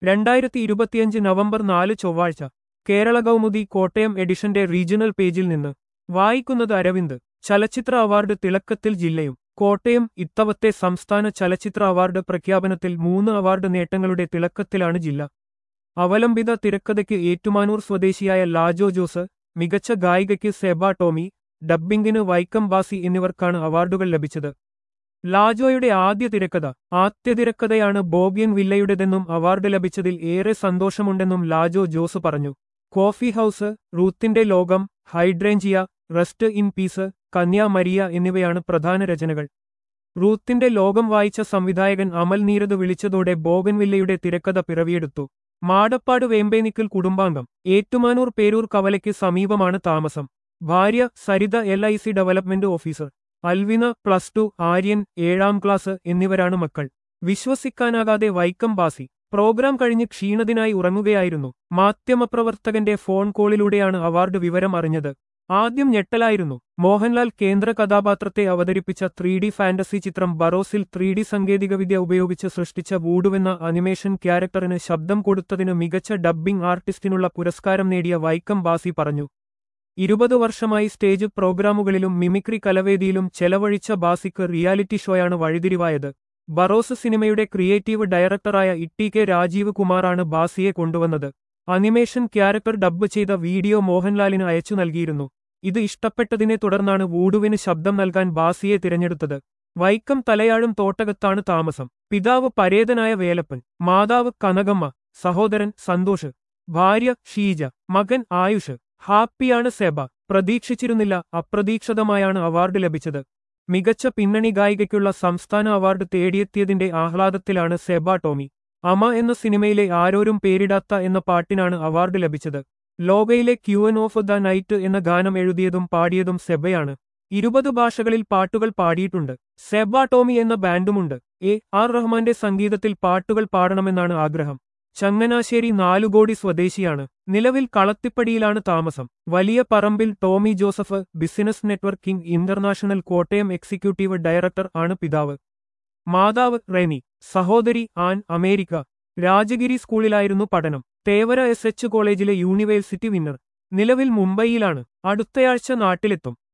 രണ്ടായിരത്തി ഇരുപത്തിയഞ്ച് നവംബർ നാല് ചൊവ്വാഴ്ച കേരള കൗമുദി കോട്ടയം എഡിഷന്റെ റീജിയണൽ പേജിൽ നിന്ന് വായിക്കുന്നത് അരവിന്ദ് ചലച്ചിത്ര അവാർഡ് തിളക്കത്തിൽ ജില്ലയും കോട്ടയം ഇത്തവത്തെ സംസ്ഥാന ചലച്ചിത്ര അവാർഡ് പ്രഖ്യാപനത്തിൽ മൂന്ന് അവാർഡ് നേട്ടങ്ങളുടെ തിളക്കത്തിലാണ് ജില്ല അവലംബിത തിരക്കഥയ്ക്ക് ഏറ്റുമാനൂർ സ്വദേശിയായ ലാജോ ജോസ് മികച്ച ഗായികയ്ക്ക് സെബ ടോമി ഡബ്ബിംഗിന് വൈക്കം ബാസി എന്നിവർക്കാണ് അവാർഡുകൾ ലഭിച്ചത് ലാജോയുടെ ആദ്യ തിരക്കഥ ആദ്യ തിരക്കഥയാണ് ബോബിയൻ വില്ലയുടേതെന്നും അവാർഡ് ലഭിച്ചതിൽ ഏറെ സന്തോഷമുണ്ടെന്നും ലാജോ ജോസ് പറഞ്ഞു കോഫി ഹൌസ് റൂത്തിന്റെ ലോകം hydrangea rest in peace Kanya Maria എന്നിവയാണ് പ്രധാന രചനകൾ റൂത്തിന്റെ ലോകം വായിച്ച സംവിധായകൻ അമൽ നീരത് വിളിച്ചതോടെ ബോബൻവില്ലയുടെ തിരക്കഥ പിറവിയെടുത്തു മാടപ്പാട് വേമ്പേനിക്കൽ കുടുംബാംഗം ഏറ്റുമാനൂർ പേരൂർ കവലയ്ക്ക് സമീപമാണ് താമസം ഭാര്യ Saritha L I C development officer Alvina plus two Aryan ഏഴാം ക്ലാസ് എന്നിവരാണ് മക്കൾ വിശ്വസിക്കാനാകാതെ വൈക്കം ബാസി പ്രോഗ്രാം കഴിഞ്ഞ് ക്ഷീണതിനായി ഉറങ്ങുകയായിരുന്നു മാധ്യമപ്രവർത്തകന്റെ ഫോൺ കോളിലൂടെയാണ് അവാർഡ് വിവരം അറിഞ്ഞത് ആദ്യം ഞെട്ടലായിരുന്നു മോഹൻലാൽ കേന്ദ്ര കഥാപാത്രത്തെ അവതരിപ്പിച്ച ത്രീ ഡി ഫാന്റസി ചിത്രം ബറോസിൽ ത്രീ ഡി സാങ്കേതികവിദ്യ ഉപയോഗിച്ച് സൃഷ്ടിച്ച വൂഡുവെന്ന അനിമേഷൻ ക്യാരക്ടറിന് ശബ്ദം കൊടുത്തതിന് മികച്ച ഡബ്ബിംഗ് ആർട്ടിസ്റ്റിനുള്ള പുരസ്കാരം നേടിയ വൈക്കം ബാസി പറഞ്ഞു ഇരുപത് വർഷമായി സ്റ്റേജ് പ്രോഗ്രാമുകളിലും മിമിക്രി കലവേദിയിലും ചെലവഴിച്ച ബാസിക്ക് റിയാലിറ്റി ഷോയാണ് വഴിതിരിവായത് ബറോസ് സിനിമയുടെ ക്രിയേറ്റീവ് ഡയറക്ടറായ ഇട്ടി കെ രാജീവ് കുമാറാണ് ബാസിയെ കൊണ്ടുവന്നത് അനിമേഷൻ ക്യാരക്ടർ ഡബ്ബ് ചെയ്ത വീഡിയോ മോഹൻലാലിന് അയച്ചു നൽകിയിരുന്നു ഇത് ഇഷ്ടപ്പെട്ടതിനെ തുടർന്നാണ് വൂഡുവിന് ശബ്ദം നൽകാൻ ബാസിയെ തിരഞ്ഞെടുത്തത് വൈക്കം തലയാഴും തോട്ടകത്താണ് താമസം പിതാവ് പരേതനായ വേലപ്പൻ മാതാവ് കനകമ്മ സഹോദരൻ സന്തോഷ് ഭാര്യ ഷീജ മകൻ ആയുഷ് ഹാപ്പിയാണ് സെബ പ്രതീക്ഷിച്ചിരുന്നില്ല അപ്രതീക്ഷിതമായാണ് അവാർഡ് ലഭിച്ചത് മികച്ച പിന്നണി ഗായികയ്ക്കുള്ള സംസ്ഥാന അവാർഡ് തേടിയെത്തിയതിന്റെ ആഹ്ലാദത്തിലാണ് സെബ ടോമി അമ എന്ന സിനിമയിലെ ആരോരും പേരിടാത്ത എന്ന പാട്ടിനാണ് അവാർഡ് ലഭിച്ചത് ലോകയിലെ ക്യൂൻ ഓഫ് ദ നൈറ്റ് എന്ന ഗാനം എഴുതിയതും പാടിയതും സെബയാണ് ഇരുപത് ഭാഷകളിൽ പാട്ടുകൾ പാടിയിട്ടുണ്ട് സെബ ടോമി എന്ന ബാൻഡുമുണ്ട് എ ആർ റഹ്മാന്റെ സംഗീതത്തിൽ പാട്ടുകൾ പാടണമെന്നാണ് ആഗ്രഹം ചങ്ങനാശ്ശേരി നാലുകോടി സ്വദേശിയാണ് നിലവിൽ കളത്തിപ്പടിയിലാണ് താമസം Valiya Parambil Tomy Joseph business networking international Kottayam executive director ആണ് പിതാവ് മാതാവ് റെനി സഹോദരി ആൻ അമേരിക്ക രാജഗിരി സ്കൂളിലായിരുന്നു പഠനം തേവര എസ് എച്ച് കോളേജിലെ യൂണിവേഴ്സിറ്റി വിന്നർ നിലവിൽ മുംബൈയിലാണ് അടുത്തയാഴ്ച നാട്ടിലെത്തും